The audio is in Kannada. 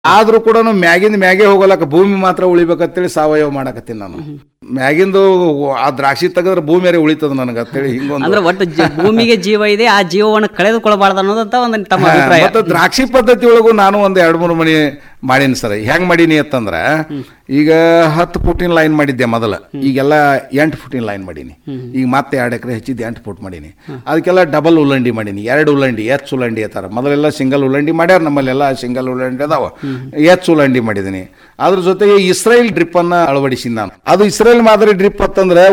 ಆದ್ರೂ ಕೂಡ ಮ್ಯಾಗಿಂದ ಮ್ಯಾಗೆ ಹೋಗಲಕ್ಕ ಭೂಮಿ ಮಾತ್ರ ಉಳಿಬೇಕಂತೇಳಿ ಸಾವಯವ ಮಾಡಕತ್ತೀನಿ ನಾನು ಮ್ಯಾಗಿಂದು ಆ ದ್ರಾಕ್ಷಿ ತೆಗೆದ್ರೆ ಭೂಮಿಯರೇ ಉಳಿತದ ನನಗೆ ಅಂತೇಳಿ ಹಿಂಗೊಂದು ಅಂದ್ರೆ ಒಟ್ಟು ಜ- ಭೂಮಿಗೆ ಜೀವ ಇದೆ ಆ ಜೀವವನ್ನು ಕಳೆದುಕೊಳ್ಬಾರ್ದು ಅನ್ನೋದಂತ ಒಂದು ತಮ್ಮ ಅಭಿಪ್ರಾಯ ಮತ್ತೆ ದ್ರಾಕ್ಷಿ ಪದ್ಧತಿ ಒಳಗೂ ನಾನು ಒಂದು ಎರಡು ಮೂರು ಮನಿ ಮಾಡೀನಿ ಸರ್ ಹೆಂಗ್ ಮಾಡೀನಿ ಅಂತಂದ್ರ ಈಗ ಹತ್ತು ಫುಟಿನ ಲೈನ್ ಮಾಡಿದ್ದೆ ಮೊದಲ ಈಗೆಲ್ಲ ಎಂಟು ಫುಟಿನ ಲೈನ್ ಮಾಡೀನಿ ಈಗ ಮತ್ತೆ ಎರಡು ಎಕರೆ ಹೆಚ್ಚಿದ್ದು ಎಂಟು ಫುಟ್ ಮಾಡೀನಿ ಅದಕ್ಕೆಲ್ಲ ಡಬಲ್ ಉಲ್ಲಂಡಿ ಮಾಡೀನಿ ಎರಡು ಉಲ್ಲಂಡಿ ಎಚ್ ಉಲ್ಲಂಡಿ ಅಂತಾರ ಮೊದಲೆಲ್ಲ ಸಿಂಗಲ್ ಉಲ್ಲಂಡಿ ಮಾಡ್ಯಾರ ನಮ್ಮಲ್ಲೆಲ್ಲ ಸಿಂಗಲ್ ಉಲ್ಲಂಡಿ ಅದಾವ ಎಚ್ ಉಲ್ಲಂಡಿ ಮಾಡಿದ್ದೀನಿ ಅದ್ರ ಜೊತೆಗೆ ಇಸ್ರೇಲ್ ಡ್ರಿಪ್ ಅನ್ನ ಅಳವಡಿಸಿನಿ ನಾನು ಅದು ಇಸ್ರೇಲ್ ಮಾದರಿ ಡ್ರಿಪ್ ಅಂತಂದ್ರೆ